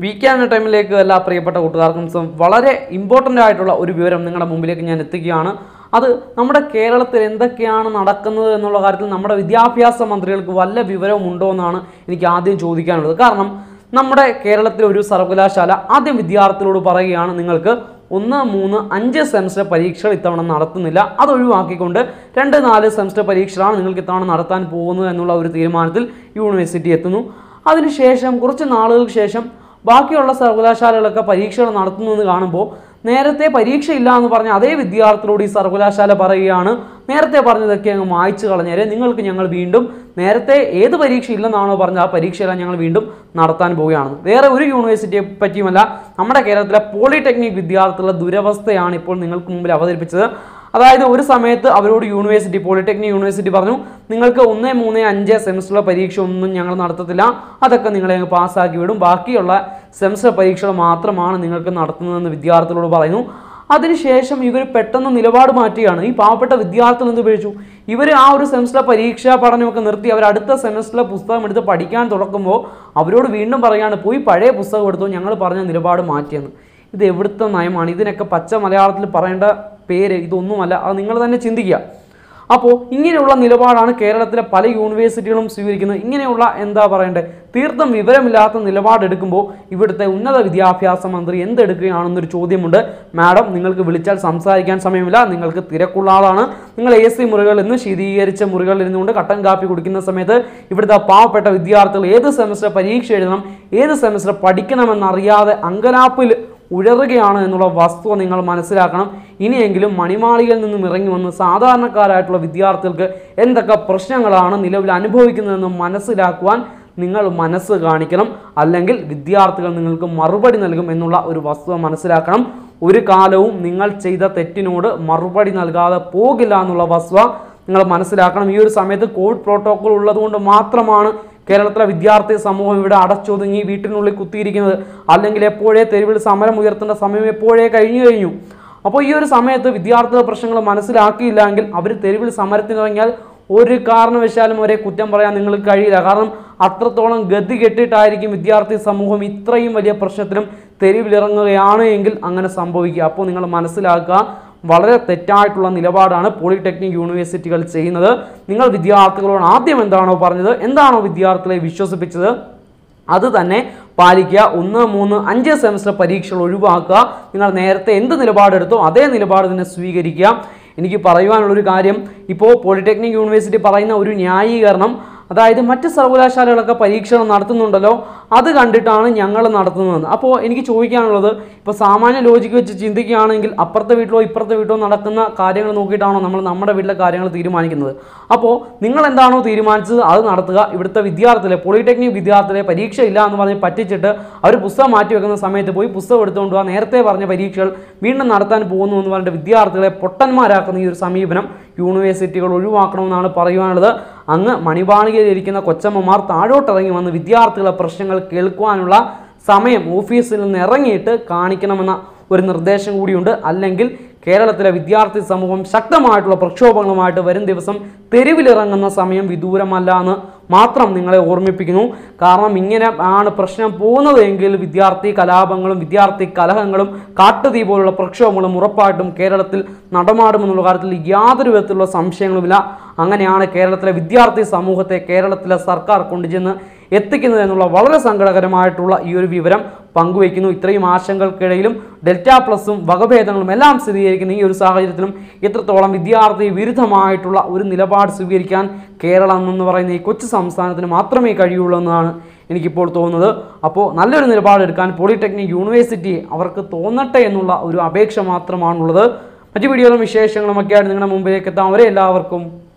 weekend ടൈമിലേക്ക് എല്ലാ പ്രിയപ്പെട്ട കൂട്ടുകാർക്കും സം- വളരെ ഇമ്പോർട്ടൻ്റ് ആയിട്ടുള്ള ഒരു വിവരം നിങ്ങളുടെ മുമ്പിലേക്ക് ഞാൻ എത്തിക്കുകയാണ് അത് നമ്മുടെ കേരളത്തിൽ എന്തൊക്കെയാണ് നടക്കുന്നത് എന്നുള്ള കാര്യത്തിൽ നമ്മുടെ വിദ്യാഭ്യാസ മന്ത്രികൾക്ക് വല്ല വിവരവും ഉണ്ടോ എന്നാണ് എനിക്ക് ആദ്യം ചോദിക്കാനുള്ളത് കാരണം നമ്മുടെ കേരളത്തിലെ ഒരു സർവകലാശാല ആദ്യം വിദ്യാർത്ഥികളോട് പറയുകയാണ് നിങ്ങൾക്ക് ഒന്ന് മൂന്ന് അഞ്ച് സെമസ്റ്റർ പരീക്ഷകൾ ഇത്തവണ നടത്തുന്നില്ല അത് ഒഴിവാക്കിക്കൊണ്ട് രണ്ട് നാല് സെമസ്റ്റർ പരീക്ഷകളാണ് നിങ്ങൾക്ക് ഇത്തവണ നടത്താൻ പോകുന്നത് എന്നുള്ള ഒരു തീരുമാനത്തിൽ യൂണിവേഴ്സിറ്റി എത്തുന്നു അതിനുശേഷം കുറച്ച് നാളുകൾക്ക് ശേഷം ബാക്കിയുള്ള സർവകലാശാലകളൊക്കെ പരീക്ഷകൾ നടത്തുന്നു എന്ന് കാണുമ്പോൾ നേരത്തെ പരീക്ഷ ഇല്ല എന്ന് പറഞ്ഞ അതേ വിദ്യാർത്ഥികളോട് ഈ സർവകലാശാല പറയുകയാണ് നേരത്തെ പറഞ്ഞതൊക്കെ അങ്ങ് മായ്ച്ചു കളഞ്ഞേരെ നിങ്ങൾക്ക് ഞങ്ങൾ വീണ്ടും നേരത്തെ ഏത് പരീക്ഷ ഇല്ലെന്നാണോ പറഞ്ഞത് ആ പരീക്ഷയെല്ലാം ഞങ്ങൾ വീണ്ടും നടത്താൻ പോവുകയാണ് വേറെ ഒരു യൂണിവേഴ്സിറ്റിയെ പറ്റിയുമല്ല നമ്മുടെ കേരളത്തിലെ പോളിടെക്നിക് വിദ്യാർത്ഥികളുടെ ദുരവസ്ഥയാണ് ഇപ്പോൾ നിങ്ങൾക്ക് മുമ്പിൽ അവതരിപ്പിച്ചത് അതായത് ഒരു സമയത്ത് അവരോട് യൂണിവേഴ്സിറ്റി പോളിടെക്നിക് യൂണിവേഴ്സിറ്റി പറഞ്ഞു നിങ്ങൾക്ക് ഒന്ന് മൂന്ന് അഞ്ച് സെമിസ്റ്ററിലെ പരീക്ഷ ഒന്നും ഞങ്ങൾ നടത്തത്തില്ല അതൊക്കെ നിങ്ങളെ അങ്ങ് പാസ്സാക്കി വിടും ബാക്കിയുള്ള സെമിസ്റ്റർ പരീക്ഷകൾ മാത്രമാണ് നിങ്ങൾക്ക് നടത്തുന്നതെന്ന് വിദ്യാർത്ഥികളോട് പറയുന്നു അതിനുശേഷം ഇവർ പെട്ടെന്ന് നിലപാട് മാറ്റുകയാണ് ഈ പാവപ്പെട്ട വിദ്യാർത്ഥികൾ എന്ത് ഉപയോഗിച്ചു ഇവർ ആ ഒരു സെമിസ്റ്ററിലെ പരീക്ഷാ പഠനമൊക്കെ നിർത്തി അവർ അടുത്ത സെമിസ്റ്ററിലെ പുസ്തകം എടുത്ത് പഠിക്കാൻ തുടങ്ങുമ്പോൾ അവരോട് വീണ്ടും പറയുകയാണ് പോയി പഴയ പുസ്തകം എടുത്തു ഞങ്ങൾ പറഞ്ഞ നിലപാട് മാറ്റിയെന്ന് ഇത് എവിടുത്തെ നയമാണ് ഇതിനൊക്കെ പച്ച മലയാളത്തിൽ പറയേണ്ട പേര് ഇതൊന്നുമല്ല അത് നിങ്ങൾ തന്നെ ചിന്തിക്കുക അപ്പോൾ ഇങ്ങനെയുള്ള നിലപാടാണ് കേരളത്തിലെ പല യൂണിവേഴ്സിറ്റികളും സ്വീകരിക്കുന്നത് ഇങ്ങനെയുള്ള എന്താ പറയണ്ടേ തീർത്തും വിവരമില്ലാത്ത നിലപാടെടുക്കുമ്പോൾ ഇവിടുത്തെ ഉന്നത വിദ്യാഭ്യാസ മന്ത്രി എന്തെടുക്കുകയാണെന്നൊരു ചോദ്യമുണ്ട് മാഡം നിങ്ങൾക്ക് വിളിച്ചാൽ സംസാരിക്കാൻ സമയമില്ല നിങ്ങൾക്ക് തിരക്കുള്ള ആളാണ് നിങ്ങൾ എ സി മുറികളിൽ നിന്ന് ശീതീകരിച്ച മുറികളിൽ ഇരുന്നുകൊണ്ട് കട്ടൻ കാപ്പി കുടിക്കുന്ന സമയത്ത് ഇവിടുത്തെ പാവപ്പെട്ട വിദ്യാർത്ഥികൾ ഏത് സെമസ്റ്റർ പരീക്ഷ എഴുതണം ഏത് സെമസ്റ്റർ പഠിക്കണമെന്നറിയാതെ അങ്കലാപ്പിൽ ഉഴറുകയാണ് എന്നുള്ള വസ്തുത നിങ്ങൾ മനസ്സിലാക്കണം ഇനിയെങ്കിലും മണിമാളികയിൽ നിന്നും ഇറങ്ങി വന്ന് സാധാരണക്കാരായിട്ടുള്ള വിദ്യാർത്ഥികൾക്ക് എന്തൊക്കെ പ്രശ്നങ്ങളാണ് നിലവിൽ അനുഭവിക്കുന്നതെന്ന് മനസ്സിലാക്കുവാൻ നിങ്ങൾ മനസ്സ് കാണിക്കണം അല്ലെങ്കിൽ വിദ്യാർത്ഥികൾ നിങ്ങൾക്ക് മറുപടി നൽകും എന്നുള്ള ഒരു വസ്തുത മനസ്സിലാക്കണം ഒരു കാലവും നിങ്ങൾ ചെയ്ത തെറ്റിനോട് മറുപടി നൽകാതെ പോകില്ല എന്നുള്ള വസ്തുത നിങ്ങൾ മനസ്സിലാക്കണം ഈ ഒരു സമയത്ത് കോവിഡ് പ്രോട്ടോകോൾ ഉള്ളതുകൊണ്ട് മാത്രമാണ് കേരളത്തിലെ വിദ്യാർത്ഥി സമൂഹം ഇവിടെ അടച്ചൊതുങ്ങി വീട്ടിനുള്ളിൽ കുത്തിയിരിക്കുന്നത് അല്ലെങ്കിൽ എപ്പോഴേ തെരുവിൽ സമരം ഉയർത്തേണ്ട സമയം എപ്പോഴേ കഴിഞ്ഞു കഴിഞ്ഞു അപ്പോൾ ഈ ഒരു സമയത്ത് വിദ്യാർത്ഥികളുടെ പ്രശ്നങ്ങൾ മനസ്സിലാക്കിയില്ല എങ്കിൽ അവർ തെരുവിൽ സമരത്തിനിറങ്ങിയാൽ ഒരു കാരണവശാലും അവരെ കുറ്റം പറയാൻ നിങ്ങൾക്ക് കഴിയില്ല കാരണം അത്രത്തോളം ഗതി കെട്ടിയിട്ടായിരിക്കും വിദ്യാർത്ഥി സമൂഹം ഇത്രയും വലിയ പ്രശ്നത്തിലും തെരുവിലിറങ്ങുകയാണ് എങ്കിൽ അങ്ങനെ സംഭവിക്കുക അപ്പോൾ നിങ്ങൾ മനസ്സിലാക്കുക വളരെ തെറ്റായിട്ടുള്ള നിലപാടാണ് പോളിടെക്നിക് യൂണിവേഴ്സിറ്റികൾ ചെയ്യുന്നത് നിങ്ങൾ വിദ്യാർത്ഥികളോട് ആദ്യം എന്താണോ പറഞ്ഞത് എന്താണോ വിദ്യാർത്ഥികളെ വിശ്വസിപ്പിച്ചത് അത് തന്നെ പാലിക്കുക ഒന്ന് മൂന്ന് അഞ്ച് സെമസ്റ്റർ പരീക്ഷകൾ ഒഴിവാക്കുക നിങ്ങൾ നേരത്തെ എന്ത് നിലപാടെടുത്തോ അതേ നിലപാട് തന്നെ സ്വീകരിക്കുക എനിക്ക് പറയുവാനുള്ളൊരു കാര്യം ഇപ്പോൾ പോളിടെക്നിക് യൂണിവേഴ്സിറ്റി പറയുന്ന ഒരു ന്യായീകരണം അതായത് മറ്റ് സർവകലാശാലകളൊക്കെ പരീക്ഷകൾ നടത്തുന്നുണ്ടല്ലോ അത് കണ്ടിട്ടാണ് ഞങ്ങൾ നടത്തുന്നതെന്ന് അപ്പോൾ എനിക്ക് ചോദിക്കാനുള്ളത് ഇപ്പോൾ സാമാന്യ ലോജിക്ക് വെച്ച് ചിന്തിക്കുകയാണെങ്കിൽ അപ്പുറത്തെ വീട്ടിലോ ഇപ്പുറത്തെ വീട്ടിലോ നടക്കുന്ന കാര്യങ്ങൾ നോക്കിയിട്ടാണോ നമ്മൾ നമ്മുടെ വീട്ടിലെ കാര്യങ്ങൾ തീരുമാനിക്കുന്നത് അപ്പോൾ നിങ്ങൾ എന്താണോ തീരുമാനിച്ചത് അത് നടത്തുക ഇവിടുത്തെ വിദ്യാർത്ഥികളെ പോളിടെക്നിക് വിദ്യാർത്ഥികളെ പരീക്ഷ ഇല്ല എന്ന് പറഞ്ഞ് പറ്റിച്ചിട്ട് അവർ പുസ്തകം മാറ്റി വെക്കുന്ന സമയത്ത് പോയി പുസ്തകം എടുത്തുകൊണ്ട് പോകാൻ നേരത്തെ പറഞ്ഞ പരീക്ഷകൾ വീണ്ടും നടത്താൻ പോകുന്നു എന്ന് പറഞ്ഞിട്ട് വിദ്യാർത്ഥികളെ പൊട്ടന്മാരാക്കുന്ന ഈ ഒരു സമീപനം യൂണിവേഴ്സിറ്റികൾ ഒഴിവാക്കണമെന്നാണ് പറയുവാനുള്ളത് അങ്ങ് മണിവാണികയിൽ ഇരിക്കുന്ന കൊച്ചമ്മമാർ താഴോട്ടിറങ്ങി വന്ന് വിദ്യാർത്ഥികളുടെ പ്രശ്നങ്ങൾ കേൾക്കുവാനുള്ള സമയം ഓഫീസിൽ നിന്ന് ഇറങ്ങിയിട്ട് കാണിക്കണമെന്ന ഒരു നിർദ്ദേശം കൂടിയുണ്ട് അല്ലെങ്കിൽ കേരളത്തിലെ വിദ്യാർത്ഥി സമൂഹം ശക്തമായിട്ടുള്ള പ്രക്ഷോഭങ്ങളുമായിട്ട് വരും ദിവസം തെരുവിലിറങ്ങുന്ന സമയം വിദൂരമല്ല എന്ന് മാത്രം നിങ്ങളെ ഓർമ്മിപ്പിക്കുന്നു കാരണം ഇങ്ങനെ ആണ് പ്രശ്നം പോകുന്നത് എങ്കിൽ വിദ്യാർത്ഥി കലാപങ്ങളും വിദ്യാർത്ഥി കലഹങ്ങളും കാട്ടുതീ പോലുള്ള പ്രക്ഷോഭങ്ങളും ഉറപ്പായിട്ടും കേരളത്തിൽ നടമാടുമെന്നുള്ള കാര്യത്തിൽ യാതൊരു വിധത്തിലുള്ള സംശയങ്ങളുമില്ല അങ്ങനെയാണ് കേരളത്തിലെ വിദ്യാർത്ഥി സമൂഹത്തെ കേരളത്തിലെ സർക്കാർ കൊണ്ടുചെന്ന് എത്തിക്കുന്നത് എന്നുള്ള വളരെ സങ്കടകരമായിട്ടുള്ള ഈ ഒരു വിവരം പങ്കുവയ്ക്കുന്നു ഇത്രയും ആശങ്കകൾക്കിടയിലും ഡെൽറ്റ പ്ലസും വകഭേദങ്ങളും എല്ലാം സ്ഥിരീകരിക്കുന്ന ഈ ഒരു സാഹചര്യത്തിലും ഇത്രത്തോളം വിദ്യാർത്ഥി വിരുദ്ധമായിട്ടുള്ള ഒരു നിലപാട് സ്വീകരിക്കാൻ കേരളം എന്ന് പറയുന്ന ഈ കൊച്ചു സംസ്ഥാനത്തിന് മാത്രമേ കഴിയുള്ളൂ എന്നാണ് എനിക്കിപ്പോൾ തോന്നുന്നത് അപ്പോൾ നല്ലൊരു നിലപാടെടുക്കാൻ പോളിടെക്നിക് യൂണിവേഴ്സിറ്റി അവർക്ക് തോന്നട്ടെ എന്നുള്ള ഒരു അപേക്ഷ മാത്രമാണുള്ളത് മറ്റു വീഡിയോകളും വിശേഷങ്ങളും ഒക്കെ ആയിട്ട് നിങ്ങളുടെ മുമ്പിലേക്ക് എത്താം അവരെ എല്ലാവർക്കും